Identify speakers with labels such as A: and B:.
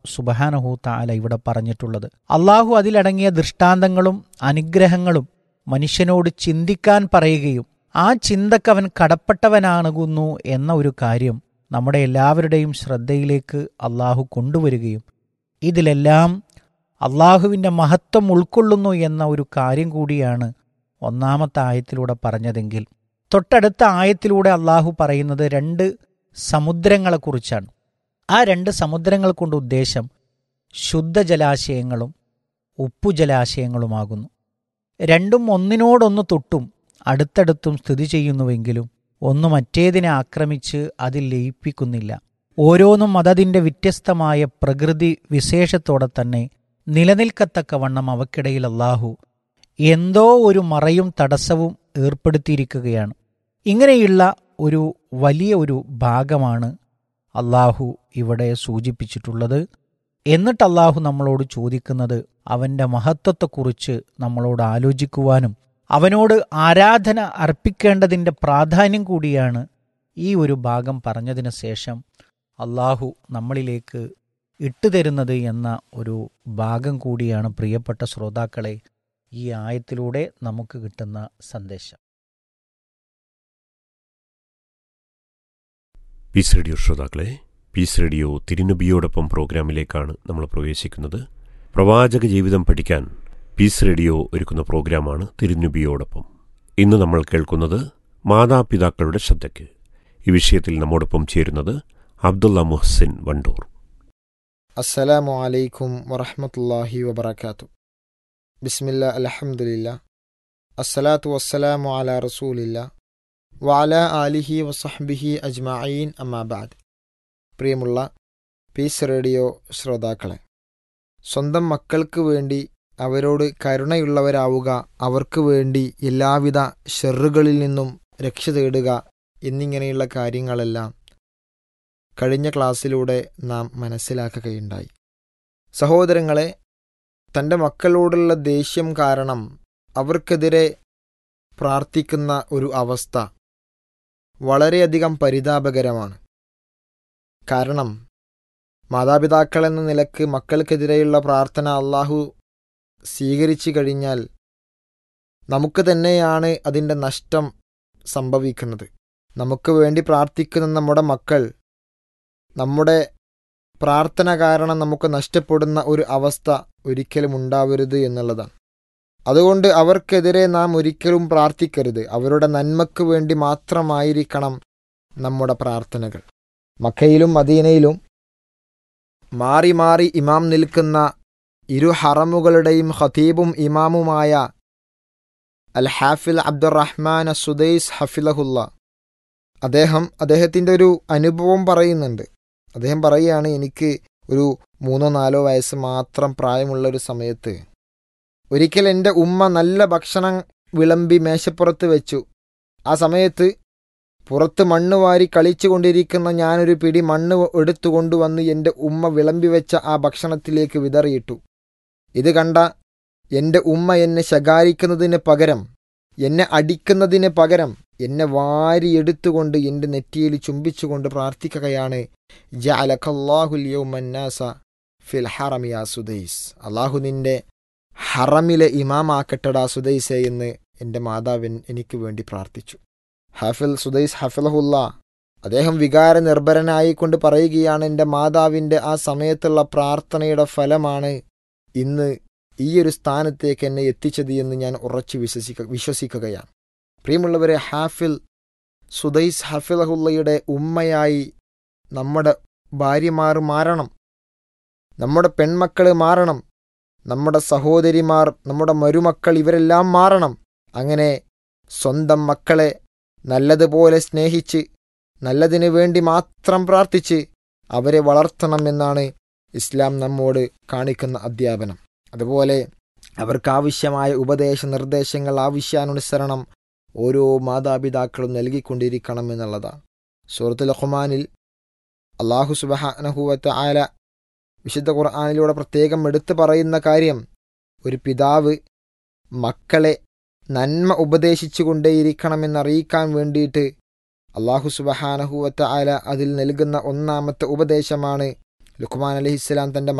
A: സുബഹാനഹു താല ഇവിടെ പറഞ്ഞിട്ടുള്ളത് അള്ളാഹു അതിലടങ്ങിയ ദൃഷ്ടാന്തങ്ങളും അനുഗ്രഹങ്ങളും മനുഷ്യനോട് ചിന്തിക്കാൻ പറയുകയും ആ ചിന്തക്കവൻ കടപ്പെട്ടവനാകുന്നു എന്ന ഒരു കാര്യം നമ്മുടെ എല്ലാവരുടെയും ശ്രദ്ധയിലേക്ക് അള്ളാഹു കൊണ്ടുവരികയും ഇതിലെല്ലാം അള്ളാഹുവിൻ്റെ മഹത്വം ഉൾക്കൊള്ളുന്നു എന്ന ഒരു കാര്യം കൂടിയാണ് ഒന്നാമത്തെ ആയത്തിലൂടെ പറഞ്ഞതെങ്കിൽ തൊട്ടടുത്ത ആയത്തിലൂടെ അള്ളാഹു പറയുന്നത് രണ്ട് സമുദ്രങ്ങളെക്കുറിച്ചാണ് ആ രണ്ട് സമുദ്രങ്ങൾ കൊണ്ട് ഉദ്ദേശം ശുദ്ധജലാശയങ്ങളും ഉപ്പുജലാശയങ്ങളുമാകുന്നു രണ്ടും ഒന്നിനോടൊന്ന് തൊട്ടും അടുത്തടുത്തും സ്ഥിതി ചെയ്യുന്നുവെങ്കിലും ഒന്ന് മറ്റേതിനെ ആക്രമിച്ച് അതിൽ ലയിപ്പിക്കുന്നില്ല ഓരോന്നും അതതിൻ്റെ വ്യത്യസ്തമായ പ്രകൃതി വിശേഷത്തോടെ തന്നെ നിലനിൽക്കത്തക്കവണ്ണം അവക്കിടയിൽ അള്ളാഹു എന്തോ ഒരു മറയും തടസ്സവും ഏർപ്പെടുത്തിയിരിക്കുകയാണ് ഇങ്ങനെയുള്ള ഒരു വലിയ ഒരു ഭാഗമാണ് അള്ളാഹു ഇവിടെ സൂചിപ്പിച്ചിട്ടുള്ളത് എന്നിട്ട് അള്ളാഹു നമ്മളോട് ചോദിക്കുന്നത് അവൻ്റെ മഹത്വത്തെക്കുറിച്ച് നമ്മളോട് ആലോചിക്കുവാനും അവനോട് ആരാധന അർപ്പിക്കേണ്ടതിൻ്റെ പ്രാധാന്യം കൂടിയാണ് ഈ ഒരു ഭാഗം പറഞ്ഞതിന് ശേഷം അള്ളാഹു നമ്മളിലേക്ക് ഇട്ടുതരുന്നത് എന്ന ഒരു ഭാഗം കൂടിയാണ് പ്രിയപ്പെട്ട ശ്രോതാക്കളെ ഈ ആയത്തിലൂടെ നമുക്ക് കിട്ടുന്ന സന്ദേശം
B: പീസ് റേഡിയോ ശ്രോതാക്കളെ പീസ് റേഡിയോ തിരുനബിയോടൊപ്പം പ്രോഗ്രാമിലേക്കാണ് നമ്മൾ പ്രവേശിക്കുന്നത് പ്രവാചക ജീവിതം പഠിക്കാൻ പീസ് റേഡിയോ ഒരുക്കുന്ന പ്രോഗ്രാമാണ് തിരുനബിയോടൊപ്പം ഇന്ന് നമ്മൾ കേൾക്കുന്നത് മാതാപിതാക്കളുടെ ശ്രദ്ധയ്ക്ക് ഈ വിഷയത്തിൽ നമ്മോടൊപ്പം ചേരുന്നത് അബ്ദുള്ള മുഹസിൻ വണ്ടൂർ
C: അസ്സലാമു അലൈക്കും വറഹമത്തല്ലാഹി വബർക്കാത്തു ബിസ്മില്ല അലഹമുല്ല അസ്സലാത്തു വസ്സലാമു അല റസൂലില്ല വഅല ആലിഹി വസഹ്ബിഹി അജ്മഈൻ അമ്മാബാദ് പ്രിയമുള്ള പീസ് റേഡിയോ ശ്രോതാക്കളെ സ്വന്തം മക്കൾക്ക് വേണ്ടി അവരോട് കരുണയുള്ളവരാവുക അവർക്ക് വേണ്ടി എല്ലാവിധ ഷെറുകളിൽ നിന്നും രക്ഷ തേടുക എന്നിങ്ങനെയുള്ള കാര്യങ്ങളെല്ലാം കഴിഞ്ഞ ക്ലാസ്സിലൂടെ നാം മനസ്സിലാക്കുകയുണ്ടായി സഹോദരങ്ങളെ തൻ്റെ മക്കളോടുള്ള ദേഷ്യം കാരണം അവർക്കെതിരെ പ്രാർത്ഥിക്കുന്ന ഒരു അവസ്ഥ വളരെയധികം പരിതാപകരമാണ് കാരണം മാതാപിതാക്കൾ എന്ന നിലക്ക് മക്കൾക്കെതിരെയുള്ള പ്രാർത്ഥന അള്ളാഹു സ്വീകരിച്ചു കഴിഞ്ഞാൽ നമുക്ക് തന്നെയാണ് അതിൻ്റെ നഷ്ടം സംഭവിക്കുന്നത് നമുക്ക് വേണ്ടി പ്രാർത്ഥിക്കുന്ന നമ്മുടെ മക്കൾ നമ്മുടെ പ്രാർത്ഥന കാരണം നമുക്ക് നഷ്ടപ്പെടുന്ന ഒരു അവസ്ഥ ഒരിക്കലും ഉണ്ടാവരുത് എന്നുള്ളതാണ് അതുകൊണ്ട് അവർക്കെതിരെ നാം ഒരിക്കലും പ്രാർത്ഥിക്കരുത് അവരുടെ നന്മയ്ക്ക് വേണ്ടി മാത്രമായിരിക്കണം നമ്മുടെ പ്രാർത്ഥനകൾ മക്കയിലും മദീനയിലും മാറി മാറി ഇമാം നിൽക്കുന്ന ഇരു ഹറമുകളുടെയും ഖതീബും ഇമാമുമായ അൽ ഹാഫിൽ അബ്ദുറഹ്മാൻ സുദൈസ് ഹഫിലഹുല്ല അദ്ദേഹം അദ്ദേഹത്തിൻ്റെ ഒരു അനുഭവം പറയുന്നുണ്ട് അദ്ദേഹം പറയുകയാണ് എനിക്ക് ഒരു മൂന്നോ നാലോ വയസ്സ് മാത്രം പ്രായമുള്ള ഒരു സമയത്ത് ഒരിക്കൽ എൻ്റെ ഉമ്മ നല്ല ഭക്ഷണം വിളമ്പി മേശപ്പുറത്ത് വെച്ചു ആ സമയത്ത് പുറത്ത് മണ്ണ് വാരി കളിച്ചുകൊണ്ടിരിക്കുന്ന ഞാനൊരു പിടി മണ്ണ് എടുത്തുകൊണ്ടുവന്ന് എൻ്റെ ഉമ്മ വിളമ്പി വെച്ച ആ ഭക്ഷണത്തിലേക്ക് വിതറിയിട്ടു ഇത് കണ്ട എൻ്റെ ഉമ്മ എന്നെ ശകാരിക്കുന്നതിന് പകരം എന്നെ അടിക്കുന്നതിന് പകരം എന്നെ വാരിയെടുത്തുകൊണ്ട് എൻ്റെ നെറ്റിയിൽ ചുംബിച്ചുകൊണ്ട് പ്രാർത്ഥിക്കുകയാണ് ജഅലക്കല്ലാഹുല്യൗമന്നാസ ഫിൽ ഹറമിയ സുദൈസ് അള്ളാഹു നിന്റെ ഹറമിലെ ഇമാമാക്കട്ടടാ സുദൈസെ എന്ന് എൻ്റെ മാതാവിൻ എനിക്ക് വേണ്ടി പ്രാർത്ഥിച്ചു ഹഫിൽ സുദൈസ് ഹഫിലഹുല്ല അദ്ദേഹം വികാര നിർഭരനായിക്കൊണ്ട് പറയുകയാണ് എൻ്റെ മാതാവിൻ്റെ ആ സമയത്തുള്ള പ്രാർത്ഥനയുടെ ഫലമാണ് ഇന്ന് ഈ ഒരു സ്ഥാനത്തേക്ക് എന്നെ എത്തിച്ചത് എന്ന് ഞാൻ ഉറച്ചു വിശ്വസിക്ക വിശ്വസിക്കുകയാണ് പ്രിയമുള്ളവരെ ഹാഫിൽ സുദൈസ് ഹഫിലഹുല്ലയുടെ ഉമ്മയായി നമ്മുടെ ഭാര്യമാർ മാറണം നമ്മുടെ പെൺമക്കൾ മാറണം നമ്മുടെ സഹോദരിമാർ നമ്മുടെ മരുമക്കൾ ഇവരെല്ലാം മാറണം അങ്ങനെ സ്വന്തം മക്കളെ നല്ലതുപോലെ സ്നേഹിച്ച് നല്ലതിനു വേണ്ടി മാത്രം പ്രാർത്ഥിച്ച് അവരെ വളർത്തണമെന്നാണ് ഇസ്ലാം നമ്മോട് കാണിക്കുന്ന അധ്യാപനം അതുപോലെ അവർക്കാവശ്യമായ ഉപദേശ നിർദ്ദേശങ്ങൾ ആവശ്യാനുസരണം ഓരോ മാതാപിതാക്കളും നൽകിക്കൊണ്ടിരിക്കണം എന്നുള്ളതാണ് സൂറത്തുൽ ഖുമാനിൽ അള്ളാഹു സുബഹാനഹുവത്ത് ആല വിശുദ്ധ ഖുർആാനിലൂടെ പ്രത്യേകം എടുത്തു പറയുന്ന കാര്യം ഒരു പിതാവ് മക്കളെ നന്മ ഉപദേശിച്ചു കൊണ്ടേയിരിക്കണമെന്നറിയിക്കാൻ വേണ്ടിയിട്ട് അള്ളാഹു സുബഹാനഹുവത്ത ആല അതിൽ നൽകുന്ന ഒന്നാമത്തെ ഉപദേശമാണ് ലുഖ്മാൻ അലഹിസ്സലാം തൻ്റെ